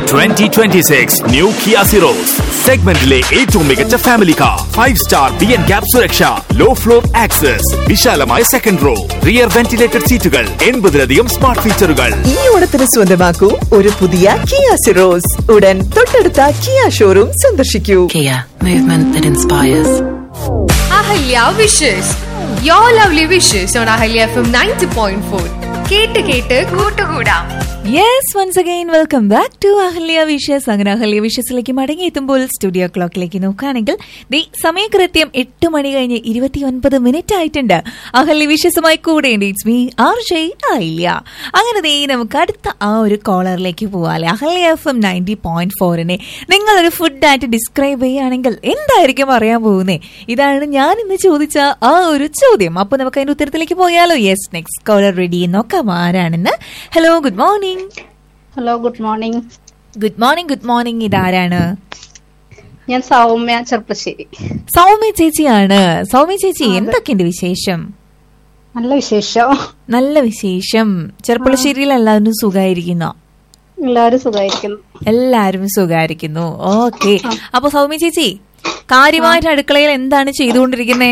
Twenty twenty six new Kia Syros സെഗ്മെന്റിലെ ഏറ്റവും മികച്ച family car five star B N cap സുരക്ഷ low floor access വിശാലമായ second row rear ventilated സീറ്റുകൾ എൺപതിലധികം സ്മാർട്ട് ഫീച്ചറുകൾ ഈ ഓണത്തിന് സ്വന്തമാക്കൂ ഒരു പുതിയ കിയ സിറോസ് ഉടൻ തൊട്ടടുത്ത കിയ ഷോറൂം സന്ദർശിക്കൂ Kia, movement that inspires. Ahalya wishes your lovely wishes on Ahalya F M ninety point four കേട്ട് കേട്ട് കൂട്ടുകൂടാം yes once again welcome back to Ahalya wishes അങ്ങനെ അഹല്യ വിഷസിലേക്ക് മടങ്ങിയെത്തുമ്പോൾ സ്റ്റുഡിയോ ക്ലോക്കിലേക്ക് നോക്കുകയാണെങ്കിൽ ദി സമയകൃത്യം എട്ട് മണി കഴിഞ്ഞ് ഇരുപത്തിയൊൻപത് മിനിറ്റ് ആയിട്ടുണ്ട് അഹല്യ വിഷസുമായി കൂടെ it's me R J Ahalya അങ്ങനെ ദേ നമുക്ക് അടുത്ത ആ ഒരു കോളറിലേക്ക് പോവാല്ലേ Ahalya F M ninety point ഫോറിനെ നിങ്ങളൊരു ഫുഡായിട്ട് ഡിസ്ക്രൈബ് ചെയ്യുകയാണെങ്കിൽ എന്തായിരിക്കും അറിയാൻ പോകുന്നേ ഇതാണ് ഞാൻ ഇന്ന് ചോദിച്ച ആ ഒരു ചോദ്യം അപ്പൊ നമുക്ക് അതിന്റെ ഉത്തരത്തിലേക്ക് പോയാലോ യെസ് നെക്സ്റ്റ് കോളർ റെഡി നോക്കാം ആരാണെന്ന് hello good morning hello good morning good morning good morning ഇതാരാണ് ഞാൻ സൗമ്യ ചെർപ്പശ്ശേരി സൗമ്യ ചേച്ചിയാണ് സൗമ്യ ചേച്ചി എന്തൊക്കെയുണ്ട് വിശേഷം നല്ല വിശേഷം നല്ല വിശേഷം ചെറുപ്പുളശ്ശേരിയിൽ എല്ലാവരും സുഖമായിരിക്കുന്നോ എല്ലാവരും സുഖമായിരിക്കുന്നു എല്ലാരും സുഖമായിരിക്കുന്നു ഓക്കെ അപ്പൊ സൗമ്യ ചേച്ചി കാര്യമായിട്ട് അടുക്കളയിൽ എന്താണ് ചെയ്തുകൊണ്ടിരിക്കുന്നേ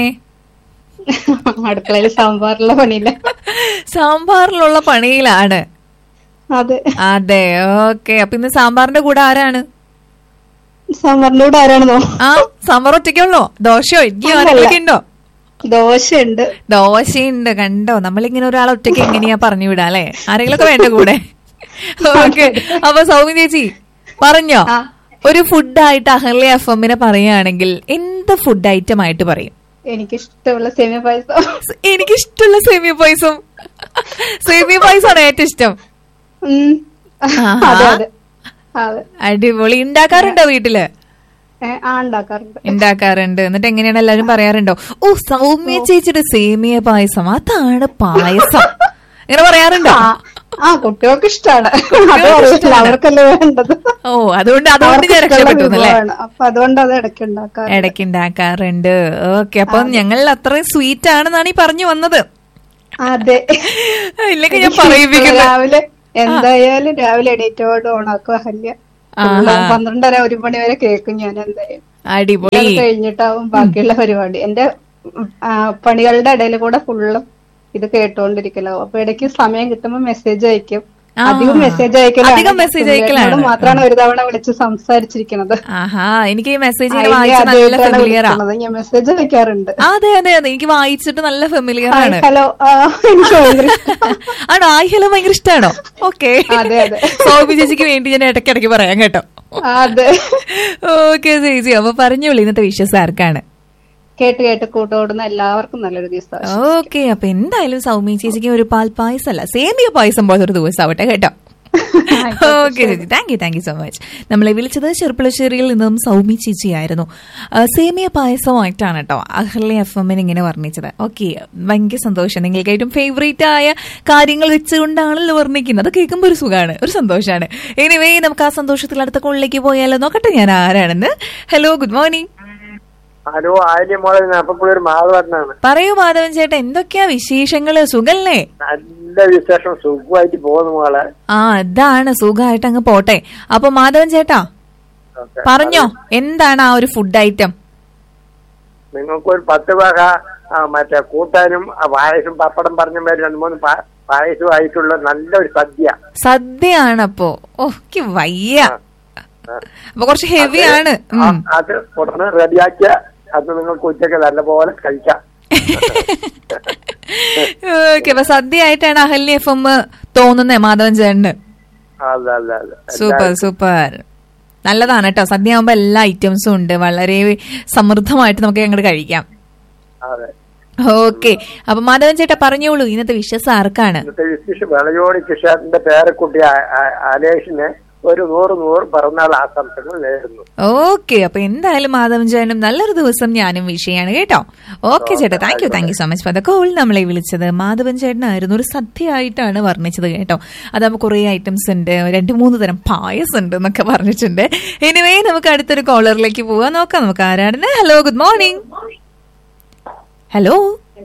അടുക്കളയിൽ സാമ്പാറുള്ള പണിയില്ല സാമ്പാറിലുള്ള പണിയിലാണ് അതെ അതെ ഓക്കെ അപ്പൊ ഇന്ന് സാമ്പാറിന്റെ കൂടെ ആരാണ് സാമ്പാറിന്റെ കൂടെ ആരാണെന്നോ ആ സാമ്പാർ ഒറ്റയ്ക്കുള്ളോ ദോശയോ ഇഡ്ഡലിയോ ആരെങ്കിലൊക്കെ ഉണ്ടോ ദോശയുണ്ട് ദോശയുണ്ട് കണ്ടോ നമ്മളിങ്ങനെ ഒരാളെ ഒറ്റയ്ക്ക് എങ്ങനെയാ പറഞ്ഞു വിടാ അല്ലെ ആരെങ്കിലും ഒക്കെ വേണ്ട കൂടെ ഓക്കെ അപ്പൊ സൗമ്യ ചേച്ചി പറഞ്ഞോ ആ. ഒരു ഫുഡായിട്ട് അഹല്യ എഫ് എമ്മിനെ പറയുകയാണെങ്കിൽ എന്ത് ഫുഡ് ഐറ്റം ആയിട്ട് പറയും എനിക്ക് ഇഷ്ടമുള്ള സേമിയ പായസം സ് എനിക്ക് ഇഷ്ടമുള്ള സേമിയ പായസം സേമിയ പായസമാണ് ഏറ്റവും ഇഷ്ടം ഉം. ആഹാ. അതെ അതെ അതെ അടിപൊളി ഉണ്ടാക്കാറുണ്ടോ വീട്ടില് ഏ, ആ ഉണ്ടാക്കാറുണ്ട് ഉണ്ടാക്കാറുണ്ട് എന്നിട്ട് എങ്ങനെയാണ് എല്ലാരും പറയാറുണ്ടോ ഓ സൗമ്യ ചേച്ചിയുടെ സേമിയ പായസം അതാണ് പായസം ഇങ്ങനെ പറയാറുണ്ടോ ആ ആ കുട്ടികൾക്ക് ഇഷ്ടമാണ് അത് അറിയില്ല അവർക്കല്ലേ വേണ്ടത് ഓ അതുകൊണ്ട് അതുകൊണ്ട് അവർക്ക് ഞാൻ ഇഷ്ടമുള്ള രക്ഷപ്പെട്ടു അല്ലേ വിഭവമാണ്. അപ്പൊ അതുകൊണ്ട് അത് ഇടയ്ക്ക് ഉണ്ടാക്കാറ് ഇടയ്ക്ക് ഉണ്ടാക്കാറുണ്ട് ഓക്കെ അപ്പൊ ഞങ്ങൾ അത്രയും സ്വീറ്റ് ആണെന്നാണ് ഈ പറഞ്ഞു വന്നത് അതെ ഇല്ലെങ്കിൽ ഞാൻ പറയിപ്പിക്കുന്നത് രാവിലെ എന്തായാലും രാവിലെ എണീറ്റോട് ഓണാക്കും അഹല്യ ഫുള്ള് പന്ത്രണ്ടര ഒരു മണി വരെ കേൾക്കും ഞാൻ എന്തായാലും അടിപൊളി അത് കഴിഞ്ഞിട്ടാവും ബാക്കിയുള്ള പരിപാടി എന്റെ ഉം, ആ, പണികളുടെ ഇടയിൽ കൂടെ ഫുള്ളും ഇത് കേട്ടോണ്ടിരിക്കലോ അപ്പൊ ഇടയ്ക്ക് സമയം കിട്ടുമ്പോ മെസ്സേജ് അയക്കും ആ. അധികം മെസ്സേജ് അയക്കലാണ് അധികം message അയക്കലാണ്. മാത്രമാണ് ഒരു തവണ വിളിച്ച് സംസാരിച്ചിരിക്കുന്നത് ആഹാ എനിക്ക് ഈ മെസ്സേജ് അതിനെ വായിച്ച നല്ല ആദ്യമായിട്ടാണ് ഫെമിലിയറാ വിളിക്കുന്നത്. ഞാൻ മെസ്സേജ് അയക്കാറുണ്ട് അതെ അതെ അതെ എനിക്ക് വായിച്ചിട്ട് നല്ല ഫെമിലിയർ ആണ് ഹലോ എനിക്ക് ഭയങ്കര ഇഷ്ടം. ആണോ ആയി ഹലോ ഭയങ്കര ഇഷ്ടമാണോ ഓക്കെ അതെ, അതെ. സൗബി ചേച്ചിക്ക് വേണ്ടി ഞാൻ ഇടയ്ക്കിടയ്ക്ക് പറയാം കേട്ടോ അതെ ഓക്കെ ചേച്ചി അപ്പൊ പറഞ്ഞോളൂ ഇന്നത്തെ വിശ്വസം ആർക്കാണ് കേട്ട് കേട്ട് കൂട്ടോടുന്ന എല്ലാവർക്കും നല്ലൊരു ദിവസം ഓക്കെ അപ്പൊ എന്തായാലും സൗമ്യ ചേച്ചിക്ക് ഒരു പാൽ പായസം അല്ല സേമിയ പായസം പോലെ ഒരു ദിവസം ആവട്ടെ കേട്ടോ ഓക്കെ ചേച്ചി thank you thank you so much നമ്മളെ വിളിച്ചത് ചെറുപ്പളശ്ശേരിയിൽ നിന്നും സൗമ്യ ചേച്ചി ആയിരുന്നു ആ, സേമിയ പായസമായിട്ടാണ് കേട്ടോ അഹ്ലി എഫ് എമ്മിന് ഇങ്ങനെ വർണ്ണിച്ചത് ഓക്കെ ഭയങ്കര സന്തോഷം നിങ്ങൾക്ക് ഏറ്റവും ഫേവറേറ്റ് ആയ കാര്യങ്ങൾ വെച്ചുകൊണ്ടാണല്ലോ വർണ്ണിക്കുന്നത് അത് കേൾക്കുമ്പോൾ ഒരു സുഖമാണ് ഒരു സന്തോഷമാണ് എനിവേ നമുക്ക് ആ സന്തോഷത്തിൽ അടുത്ത കോളിലേക്ക് പോയാലോ നോക്കട്ടെ ഞാൻ ആരാണെന്ന് ഹലോ ഗുഡ് മോർണിംഗ് ഹലോ ആയിരം മോളെ അപ്പൊ ഒരു മാധവനാണ് പറയൂ മാധവൻ ചേട്ടാ എന്തൊക്കെയാ വിശേഷങ്ങള് സുഖല്ലേ നല്ല വിശേഷം സുഖമായിട്ട് പോകുന്നു മോളെ ആ അതാണ് സുഖമായിട്ട് അങ്ങ് പോട്ടെ അപ്പൊ മാധവൻ ചേട്ടാ ഓക്കേ. പറഞ്ഞോ എന്താണ് ആ ഒരു ഫുഡ് ഐറ്റം നിങ്ങൾക്ക് ഒരു പത്ത് വക ആ, മറ്റേ കൂട്ടാനും ആ, പായസം പപ്പടം പറഞ്ഞ മാതിരി രണ്ട് മൂന്ന് പാ- പായസമായിട്ടുള്ള നല്ലൊരു സദ്യ സദ്യയാണ് അപ്പോ ഓക്കെ വയ്യ അപ്പൊ കുറച്ച് ഹെവി ആണ് ആ, അത് ഉടനെ റെഡിയാക്കിയ അത് നിങ്ങൾക്ക് ഉച്ചയ്ക്ക് നല്ലപോലെ കഴിക്കാം ഓക്കെ അപ്പൊ സദ്യ ആയിട്ടാണ് അഹല്യ എഫ് എം തോന്നുന്നേ മാധവൻ ചേട്ടന് അല്ല അല്ല അല്ല സൂപ്പർ സൂപ്പർ നല്ലതാണ് കേട്ടോ സദ്യ ആകുമ്പോ എല്ലാ ഐറ്റംസും ഉണ്ട് വളരെ സമൃദ്ധമായിട്ട് നമുക്ക് അങ്ങോട്ട് കഴിക്കാം അതെ ഓക്കെ അപ്പൊ മാധവൻ ചേട്ടാ പറഞ്ഞോളൂ ഇന്നത്തെ വിശ്വസം ആർക്കാണ് ഇന്നത്തെ വിശേഷ വെളയോടി കിഷാറിന്റെ പേരക്കുട്ടി ആ- ആ- അലേഷിന് ഒരു നൂറ് നൂറ് പിറന്നാൾ ആശംസകൾ നേരുന്നു ഓക്കെ അപ്പൊ എന്തായാലും മാധവൻ ചേട്ടനും നല്ലൊരു ദിവസം ഞാനും വിഷയാണ് കേട്ടോ ഓക്കെ ചേട്ടാ thank you thank you so much for the call നമ്മളെ വിളിച്ചത് മാധവൻ ചേട്ടനായിരുന്നു ഒരു സദ്യയായിട്ടാണ് വർണ്ണിച്ചത് കേട്ടോ അതാകുമ്പോൾ കുറെ ഐറ്റംസ് ഉണ്ട് രണ്ട് മൂന്ന് തരം പായസം ഉണ്ട് എന്നൊക്കെ പറഞ്ഞിട്ടുണ്ട് എനിവേ നമുക്ക് അടുത്തൊരു കോളറിലേക്ക് പോവാൻ നോക്കാം നമുക്ക് ആരാണ് hello good morning hello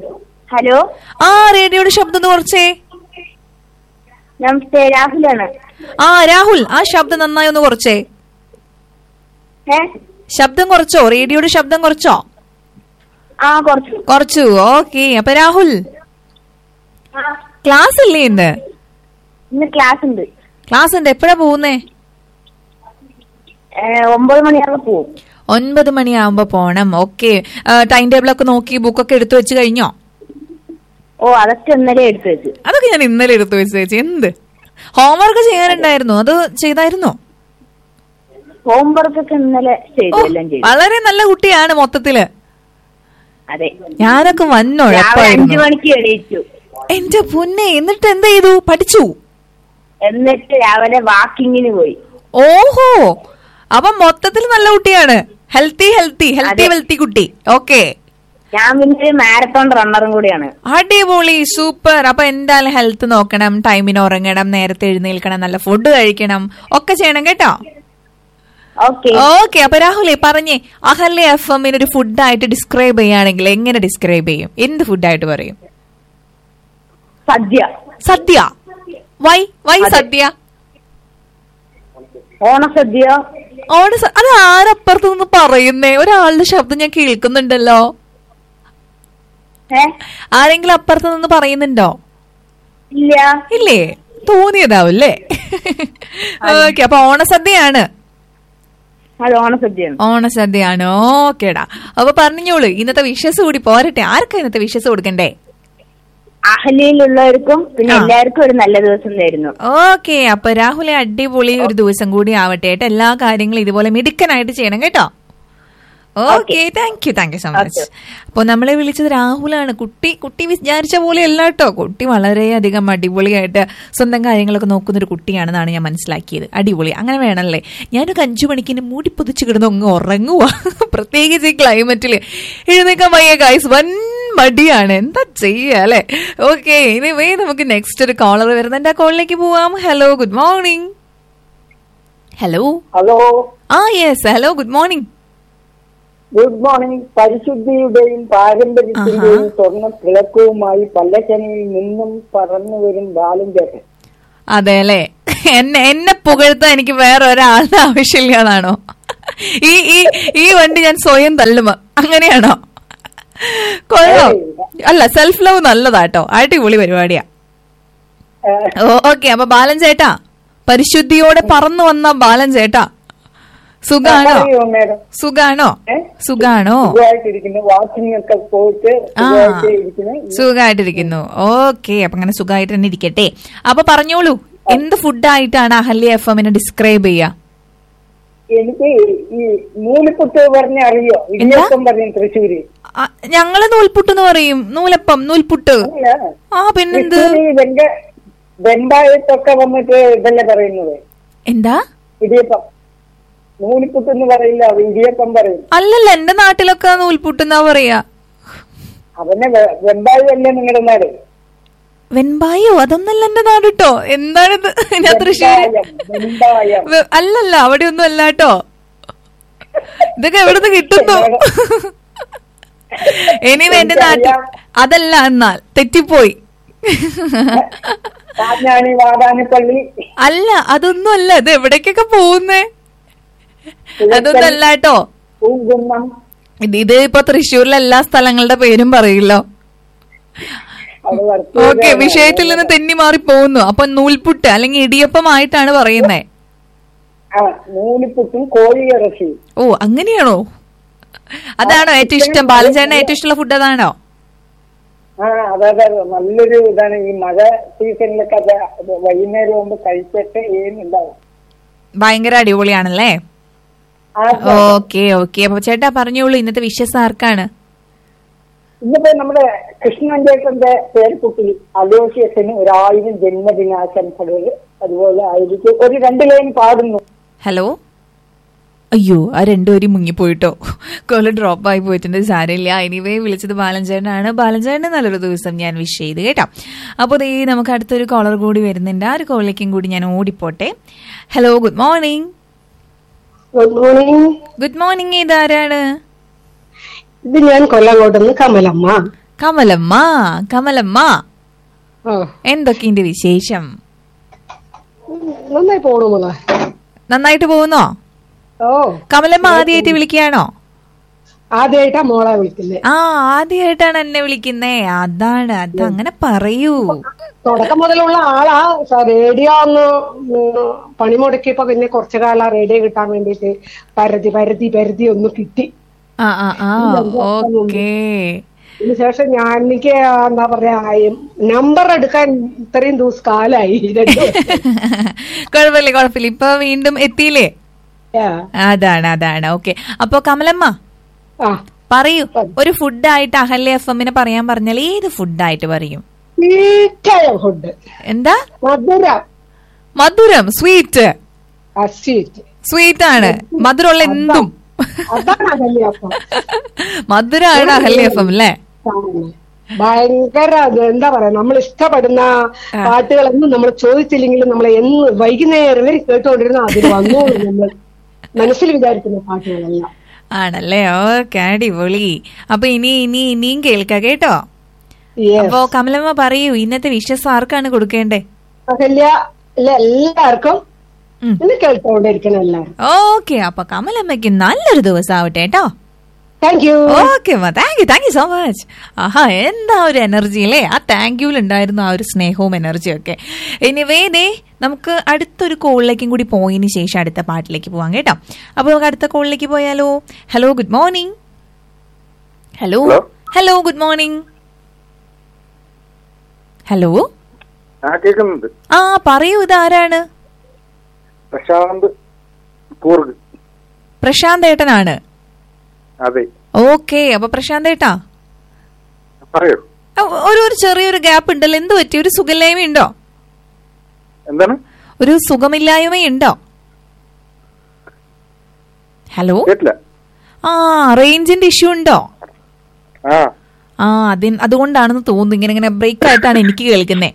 hello ആ റേഡിയോയുടെ ശബ്ദം ഒന്ന് കുറച്ചേ നമസ്തേ രാഹുലാണ് ആ രാഹുൽ ആ ശബ്ദം നന്നായി ഒന്ന് കുറച്ചേ ഏ ശബ്ദം കുറച്ചോ റേഡിയോയുടെ ശബ്ദം കുറച്ചോ ആ കുറച്ചു കുറച്ചു ഓക്കെ അപ്പൊ രാഹുൽ ആ ക്ലാസ് ഇല്ലേ ഇന്ന് ഇന്ന് ക്ലാസ് ഉണ്ട് ക്ലാസ് ഉണ്ട് എപ്പോഴാ പോകുന്നേ ഏ, ഒമ്പത് മണിയാകുമ്പോ പോവും ഒൻപത് മണിയാവുമ്പോ പോണം ഓക്കെ ടൈം ടേബിൾ ഒക്കെ നോക്കി ബുക്കൊക്കെ എടുത്തു വെച്ച് കഴിഞ്ഞോ ഓ അതൊക്കെ ഇന്നലെ എടുത്തു വെച്ചു അതൊക്കെ ഞാൻ ഇന്നലെ എടുത്തു വെച്ച് ചേച്ചി എന്ത് ഹോംവർക്ക് ചെയ്യാനുണ്ടായിരുന്നു അത് ചെയ്തായിരുന്നോ ഹോംവർക്ക് ഒക്കെ ഇന്നലെ ചെയ്തു ഓ, എല്ലാം ചെയ്തു വളരെ നല്ല കുട്ടിയാണ് മൊത്തത്തില് അതെ ഞാനൊക്കെ രാവിലെ അഞ്ചു വന്നോഴപ്പായിരുന്നു മണിക്ക് എണീറ്റു എന്റെ പൊന്നെ എന്നിട്ട് എന്ത് ചെയ്തു പഠിച്ചു എന്നിട്ട് രാവിലെ വാക്കിങ്ങിന് പോയി ഓഹോ അപ്പൊ മൊത്തത്തിൽ നല്ല കുട്ടിയാണ് ഹെൽത്തി ഹെൽത്തി ഹെൽത്തി അതെ. വെൽത്തി കുട്ടി ഓക്കെ ഞാൻ പിന്നെ ഒരു മാരത്തോൺ റണ്ണറും കൂടിയാണ് അടിപൊളി സൂപ്പർ അപ്പൊ എന്തായാലും ഹെൽത്ത് നോക്കണം ടൈമിന് ഉറങ്ങണം നേരത്തെ എഴുന്നേൽക്കണം നല്ല ഫുഡ് കഴിക്കണം ഒക്കെ ചെയ്യണം കേട്ടോ ഓക്കെ ഓക്കെ അപ്പൊ രാഹുലേ പറഞ്ഞേ അഹല്യ എഫ് എമ്മിന് ഒരു ഫുഡായിട്ട് ഡിസ്ക്രൈബ് ചെയ്യുകയാണെങ്കിൽ എങ്ങനെ ഡിസ്ക്രൈബ് ചെയ്യും എന്ത് ഫുഡായിട്ട് പറയും സദ്യ സദ്യ വൈ വൈ അതെ. സദ്യ ഓണസദ്യ ഓണ സ- അത് ആരപ്പുറത്ത് നിന്ന് പറയുന്നേ ഒരാളുടെ ശബ്ദം ഞാൻ കേൾക്കുന്നുണ്ടല്ലോ ഏ ആരെങ്കിലും അപ്പുറത്ത് നിന്ന് പറയുന്നുണ്ടോ ഇല്ല ഇല്ലേ തോന്നിയതാവും അല്ലേ ഓക്കെ അപ്പൊ ഓണസദ്യയാണ് അത് ഓണസദ്യയാണ് ഓണസദ്യയാണ് ഓക്കേടാ അപ്പൊ പറഞ്ഞോളൂ ഇന്നത്തെ വിഷസ് കൂടി പോരട്ടെ ആർക്കാ ഇന്നത്തെ വിഷസ് കൊടുക്കണ്ടേ അഹലിയിലുള്ളവർക്കും പിന്നെ ആ. എല്ലാവർക്കും ഒരു നല്ല ദിവസം നേരുന്നു ഓക്കെ അപ്പൊ രാഹുലെ അടിപൊളി ഒരു ദിവസം കൂടി ആവട്ടെ കേട്ടോ എല്ലാ കാര്യങ്ങളും ഇതുപോലെ മിടുക്കനായിട്ട് ചെയ്യണം കേട്ടോ okay thank you thank you so much അപ്പോൾ നമ്മളെ വിളിച്ചത് രാഹുലാണ് കുട്ടി കുട്ടി വിചാരിച്ച പോലെ അല്ല കേട്ടോ കുട്ടി വളരെയധികം അടിപൊളിയായിട്ട് സ്വന്തം കാര്യങ്ങളൊക്കെ നോക്കുന്ന ഒരു കുട്ടിയാണെന്നാണ് ഞാൻ മനസ്സിലാക്കിയത് അടിപൊളി അങ്ങനെ വേണമല്ലേ ഞാനൊക്കെ അഞ്ചു മണിക്കിന് മൂടി പൊതിച്ച് കിടന്ന് അങ്ങ് ഉറങ്ങുക പ്രത്യേകിച്ച് ഈ ക്ലൈമറ്റിൽ എഴുന്നേക്കാൻ വയ്യ ഗൈസ് വൻ മടിയാണ് എന്താ ചെയ്യാ അല്ലെ ഓക്കെ ഇനി വേ നമുക്ക് നെക്സ്റ്റ് ഒരു കോളർ വരുന്നുണ്ട് ആ കോളിലേക്ക് പോവാം hello good morning hello hello ആ yes hello good morning good morning പരിശുദ്ധിയുടെയും പാരമ്പര്യത്തിന്റെയും സ്വർണ്ണ തിളക്കവുമായി പല്ലച്ചനയിൽ നിന്നും പറന്നു വരും ബാലും ചേട്ടൻ അതെ അല്ലേ എന്നെ എന്നെ പുകഴ്ത്താൻ എനിക്ക് വേറെ ഒരാളുടെ ആവശ്യമില്ലാതാണോ ഈ ഈ ഈ വണ്ടി ഞാൻ സ്വയം തള്ളുമ അങ്ങനെയാണോ കൊള്ളാം അല്ല സെൽഫ് ലവ് നല്ലതാട്ടോ അടിപൊളി പരിപാടിയാ ഓക്കെ അപ്പൊ ബാലൻ ചേട്ടാ പരിശുദ്ധിയോടെ പറന്നു വന്ന ബാലൻ ചേട്ടാ സുഖാണോ പറയൂ മേഡം സുഖാണോ ഏ? സുഖാണോ സുഖമായിട്ടിരിക്കുന്നു വാക്കിംഗ് ഒക്കെ പോയിട്ട് ആ സുഖമായിട്ട് ഇരിക്കുന്നു സുഖമായിട്ടിരിക്കുന്നു ഓക്കെ അപ്പൊ അങ്ങനെ സുഖമായിട്ട് തന്നെ ഇരിക്കട്ടെ അപ്പൊ പറഞ്ഞോളൂ എന്ത് ഫുഡായിട്ടാണ് അഹല്യ എഫ് എമ്മിനെ ഡിസ്ക്രൈബ് ചെയ്യുക എനിക്ക് ഈ നൂലിപ്പുട്ട് പറഞ്ഞ അറിയോ ഇടിയപ്പം പറയും തൃശ്ശൂര് ആ, ഞങ്ങള് നൂൽപുട്ട് എന്ന് പറയും നൂലപ്പം നൂൽപുട്ട് അല്ല ആ പിന്നെന്ത് തൃശ്ശൂര് വെങ്ക വെങ്കായത്തൊക്കെ വന്നിട്ട് ഇതല്ലേ പറയുന്നത് എന്താ ഇടിയപ്പം നൂലിപ്പുട്ട് എന്ന് പറയില്ല അത് ഇടിയപ്പം പറയും അല്ലല്ല എന്റെ നാട്ടിലൊക്കെ നൂൽപുട്ട് എന്നാ പറയാ അവനെ വെമ്പായം അല്ലേ നിങ്ങളുടെ നാട് വെൺപായോ അതൊന്നല്ല എന്റെ നാട് കേട്ടോ എന്താണിത് ഞാൻ തൃശ്ശൂര് വെമ്പായം, വെമ്പായം വെ- അല്ലല്ല അവിടെ ഒന്നും അല്ല കേട്ടോ ഇതൊക്കെ എവിടുന്ന് കിട്ടുന്നു ഇനി എന്റെ നാട്ടിൽ അതല്ല എന്നാൽ തെറ്റിപ്പോയി കാഞ്ഞാണി വാടാനപ്പള്ളി അല്ല അതൊന്നും അല്ല ഇത് എവിടേക്കൊക്കെ പോകുന്നേ അതൊന്നും അല്ല കേട്ടോ പൂങ്കുന്നം ഇത് ഇത് ഇപ്പൊ തൃശ്ശൂരിലെ എല്ലാ സ്ഥലങ്ങളുടെ പേരും പറയില്ലോ അത് വറുത്ത് ഓക്കെ വിഷയത്തിൽ നിന്ന് തെന്നി മാറി പോകുന്നു അപ്പൊ നൂൽപുട്ട് അല്ലെങ്കിൽ ഇടിയപ്പമായിട്ടാണ് പറയുന്നേ ആ നൂലിപ്പുട്ടും കോഴിയിറച്ചിയും ഓ അങ്ങനെയാണോ അതാണോ ഏറ്റവും ഇഷ്ടം ബാലചേട്ടന് ഏറ്റവും ഇഷ്ടമുള്ള ഫുഡ് അതാണോ ആ അതെ അതെ അതെ. നല്ലൊരു ഇതാണ് ഈ മഴ സീസണിലൊക്കെ അത് അത് വൈകുന്നേരം ആകുമ്പോ കഴിച്ചിട്ട് ഏനുണ്ടാവും ഭയങ്കര അടിപൊളിയാണല്ലേ ആ ഓക്കെ ഓക്കെ അപ്പൊ ചേട്ടാ പറഞ്ഞോളൂ ഇന്നത്തെ വിശ്വസ് ആർക്കാണ് ഇന്നിപ്പോ നമ്മുടെ കൃഷ്ണൻ ചേട്ടന്റെ പേർക്കുട്ടി അലോഷ്യസിന് ഒരായിരം ജന്മദിനാശംസകൾ അതുപോലെ ആയിരിക്കും ഒരു രണ്ട് ലൈൻ പാടുന്നു ഹലോ അയ്യോ ആ രണ്ടുപേരും മുങ്ങിപ്പോയിട്ടോ കോള് ഡ്രോപ്പ് ആയി പോയിട്ടുണ്ട് സാരമില്ല എനിവേ വിളിച്ചത് ബാലഞ്ചേട്ടനാണ് ബാലഞ്ചേട്ടന് നല്ലൊരു ദിവസം ഞാൻ വിഷ് ചെയ്ത് കേട്ടോ അപ്പോൾ ദേ നമുക്ക് അടുത്തൊരു കോളർ കൂടി വരുന്നുണ്ട് ആ ഒരു കോളിലേക്കും കൂടി ഞാൻ ഓടിപ്പോട്ടെ hello good morning good morning good morning ഇതാരാണ് ഇത് ഞാൻ കൊല്ലങ്കോട്ടുനിന്ന് കമലമ്മ കമലമ്മ കമലമ്മ ഓ എന്തൊക്കെയുണ്ട് വിശേഷം നന്നായി പോണു മോളെ നന്നായിട്ട് പോകുന്നോ ഓ കമലമ്മ ആദ്യമായിട്ട് വിളിക്കുകയാണോ ആദ്യമായിട്ടാ മോളെ വിളിക്കുന്നത് ആ ആദ്യമായിട്ടാണ് എന്നെ വിളിക്കുന്നേ അതാണ് അത് അങ്ങനെ പറയൂ തുടക്കം മുതലുള്ള ആളാ സ- റേഡിയോ ഒന്ന് ഉം, പണി മുടക്കിയപ്പോ പിന്നെ കുറച്ചു കാലം ആ റേഡിയോ കിട്ടാൻ വേണ്ടിട്ട് പരതി പരതി പരതി ഒന്ന് കിട്ടി ആ ആ ആ ഓക്കേ അതിനുശേഷം ഞാൻ എനിക്ക് എന്താ പറയാ നമ്പർ എടുക്കാൻ ഇത്രയും ദിവസം കാലായി രണ്ടു കുഴപ്പമില്ല കുഴപ്പമില്ല ഇപ്പൊ വീണ്ടും എത്തിയില്ലേ ആ, അതാണ് അതാണ് ഓക്കെ അപ്പൊ കമലമ്മ ആ പറയൂ ഒരു ഫുഡായിട്ട് അഹല്യ എഫ് എമ്മിനെ പറയാൻ പറഞ്ഞാൽ ഏത് ഫുഡായിട്ട് പറയും സ്വീറ്റായ ഫുഡ് എന്താ മധുരം മധുരം സ്വീറ്റ് ആ സ്വീറ്റ് സ്വീറ്റ് ആണ് മധുരമുള്ള എന്തും അതാണ് അതല്ലേ അപ്പം മധുരമാണ് അഹല്യ എഫ് എം അല്ലേ ഭയങ്കര അത് എന്താ പറയാ നമ്മൾ ഇഷ്ടപ്പെടുന്ന പാട്ടുകളൊന്നും നമ്മൾ ചോദിച്ചില്ലെങ്കിലും നമ്മൾ എന്ന് വൈകുന്നേരം വരെ കേട്ടുകൊണ്ടിരുന്ന അതിൽ വന്നു നമ്മൾ മനസ്സിൽ വിചാരിക്കുന്ന പാട്ടുകളെല്ലാം ആണല്ലേ ഓക്കെ അടിപൊളി അപ്പൊ ഇനി ഇനി ഇനിയും കേൾക്കാം കേട്ടോ Yes. അപ്പൊ കമലമ്മ പറയൂ ഇന്നത്തെ വിശ്വസ് ആർക്കാണ് കൊടുക്കേണ്ടേ അഹല്യ ഇല്ല, എല്ലാവർക്കും ഉം. ഇന്ന് കേട്ടുകൊണ്ടിരിക്കണം എല്ലാവരും ഓക്കെ അപ്പൊ കമലമ്മയ്ക്ക് നല്ലൊരു ദിവസം ആവട്ടെ കേട്ടോ thank you okay thank you thank you so much ആഹാ എന്താ ഒരു എനർജി അല്ലേ ആ താങ്ക് യുവിൽ ഉണ്ടായിരുന്ന ആ ഒരു സ്നേഹവും എനർജിയും ഒക്കെ ഇനി വേദേ നമുക്ക് അടുത്തൊരു കോളിലേക്കും കൂടി പോയതിന് ശേഷം അടുത്ത പാട്ടിലേക്ക് പോവാം കേട്ടോ അപ്പൊ നമുക്ക് അടുത്ത കോളിലേക്ക് പോയാലോ hello good morning hello Hello. Hello good morning hello ആ കേൾക്കുന്നുണ്ട് ആ പറയൂ ഇതാരാണ് പ്രശാന്ത് കൂർഗ് പ്രശാന്ത് ഏട്ടനാണ് അതെ ഓക്കെ അപ്പൊ പ്രശാന്ത് ഏട്ടാ പറയൂ ഒ- ഒരു ഒരു ചെറിയൊരു ഗ്യാപ്പ് ഉണ്ടല്ലോ എന്ത് പറ്റി ഒരു സുഖമില്ലായ്മ ഉണ്ടോ എന്താണ് ഒരു സുഖമില്ലായ്മയുണ്ടോ ഹലോ കേട്ടില്ല ആ റേഞ്ചിന്റെ ഇഷ്യൂ ഉണ്ടോ ആ ആ അതിന് അതുകൊണ്ടാണെന്ന് തോന്നുന്നു ഇങ്ങനെ ഇങ്ങനെ ബ്രേക്ക് ആയിട്ടാണ് എനിക്ക് കേൾക്കുന്നേ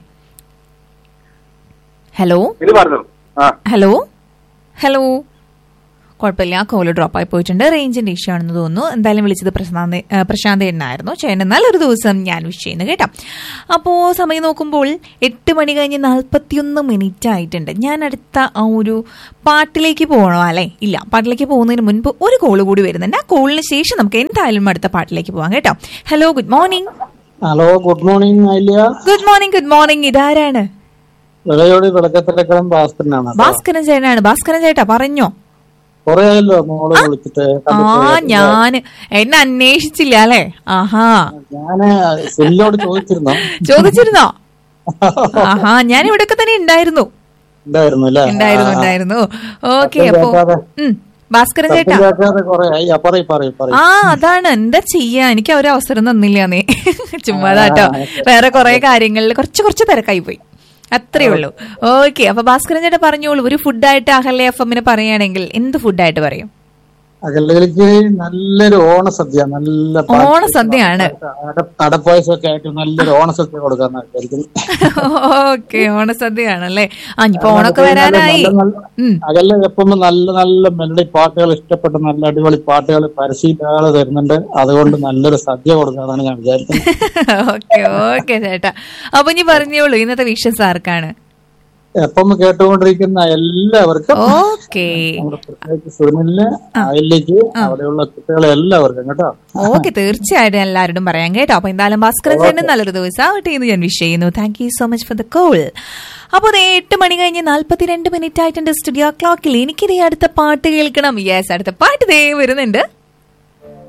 ഹലോ ഇത് പറഞ്ഞു ആ ഹലോ ഹലോ കുഴപ്പമില്ല ആ കോള് ഡ്രോപ്പ് ആയി പോയിട്ടുണ്ട് റേഞ്ചിന്റെ ഇഷ്യൂ ആണെന്ന് തോന്നുന്നു എന്തായാലും വിളിച്ചത് പ്രശാന്ത് ആ, പ്രശാന്ത് എന്നായിരുന്നു ചേട്ടൻ നല്ലൊരു ദിവസം ഞാൻ വിഷ് ചെയ്യുന്നു കേട്ടോ അപ്പോൾ സമയം നോക്കുമ്പോൾ എട്ട് മണി കഴിഞ്ഞ് നാൽപ്പത്തിയൊന്ന് മിനിറ്റ് ആയിട്ടുണ്ട് ഞാൻ അടുത്ത ആ ഒരു പാട്ടിലേക്ക് പോകണോ അല്ലേ ഇല്ല പാട്ടിലേക്ക് പോകുന്നതിന് മുൻപ് ഒരു കോള് കൂടി വരുന്നുണ്ട് ആ കോളിന് ശേഷം നമുക്ക് എന്തായാലും അടുത്ത പാട്ടിലേക്ക് പോകാം കേട്ടോ hello good morning hello good morning Ahalya good morning good morning ഇതാരാണ് വിളയോട് വിളക്കത്തിലക്കളം ഭാസ്കരനാണ് കേട്ടോ. ഭാസ്കരൻ ചേട്ടനാണ് ഭാസ്കരൻ ചേട്ടാ പറഞ്ഞോ കുറേ ആയല്ലോ മോള് വിളിച്ചിട്ട് ആ കണ്ടിട്ട്. ഞാന് എന്നെ അന്വേഷിച്ചില്ല അല്ലേ ആഹാ ഞാന് സുനിലോട് ചോദിച്ചിരുന്നോ ചോദിച്ചിരുന്നോ ആഹാ ഞാൻ ഇവിടെയൊക്കെ തന്നെ ഉണ്ടായിരുന്നു ഉണ്ടായിരുന്നു അല്ലേ ഉണ്ടായിരുന്നു ഉണ്ടായിരുന്നു ഓക്കെ ശബ്ദം അപ്പൊ കേൾക്കാതെ. ഉം ഭാസ്കരൻ ശബ്ദം ചേട്ടാ കേൾക്കാതെ കുറേ ആയി ആ, പറയ് പറയ് പറയ് ആ അതാണ് എന്താ ചെയ്യാ എനിക്ക് ആ ഒരു അവസരം തന്നില്ല നീ ചുമ്മാതാട്ടോ വേറെ കുറെ കാര്യങ്ങളിൽ കുറച്ച് കുറച്ച് തിരക്കായി പോയി അത്രേ ഉള്ളൂ ഓക്കെ അപ്പൊ ഭാസ്കരൻ ചേട്ടാ പറഞ്ഞോളൂ ഒരു ഫുഡായിട്ട് അഹല്യ എഫ് എമ്മിന് പറയുകയാണെങ്കിൽ എന്ത് ഫുഡായിട്ട് പറയും അകലേക്ക് നല്ലൊരു ഓണസദ്യ നല്ല പാട്ട് ഓണസദ്യയാണ് അട- അടപ്പായസമൊക്കെ ആയിട്ട് നല്ലൊരു ഓണസദ്യ കൊടുക്കാന്ന് വിചാരിക്കുന്നു ഓക്കെ ഓണസദ്യയാണല്ലേ ആ ഇനിയിപ്പോ ഓണൊക്കെ വരാനായി ഉം. അകലെ എപ്പം നല്ല നല്ല മെലഡി പാട്ടുകൾ ഇഷ്ടപ്പെട്ട നല്ല അടിപൊളി പാട്ടുകൾ പരസ്യങ്ങൾ തരുന്നുണ്ട് അതുകൊണ്ട് നല്ലൊരു സദ്യ കൊടുക്കാന്നാണ് ഞാൻ വിചാരിക്കുന്നത് ഓക്കെ ഓക്കെ ചേട്ടാ അപ്പൊ ഇനി പറഞ്ഞോളൂ ഇന്നത്തെ വിഷസ് ആർക്കാണ് എപ്പം കേട്ടുകൊണ്ടിരിക്കുന്ന എല്ലാവർക്കും ഓക്കെ നമ്മുടെ പ്രത്യേകിച്ച് സുനിലിന് അയലിലേക്ക് അവിടെയുള്ള കുട്ടികളെ എല്ലാവർക്കും കേട്ടോ ഓക്കെ തീർച്ചയായിട്ടും എല്ലാവരോടും പറയാം കേട്ടോ അപ്പൊ എന്തായാലും ഭാസ്കരൻ ചേട്ടൻ നല്ലൊരു ദിവസം ആവട്ടെ എന്ന് ഞാൻ വിഷ് ചെയ്യുന്നു thank you so much for the call അപ്പോൾ ദേ എട്ട് മണി കഴിഞ്ഞ് നാല്പത്തിരണ്ട് മിനിറ്റ് ആയിട്ടുണ്ട് സ്റ്റുഡിയോ ക്ലോക്കിൽ എനിക്കിതേ അടുത്ത പാട്ട് കേൾക്കണം യെസ് അടുത്ത പാട്ട് ദേ വരുന്നുണ്ട്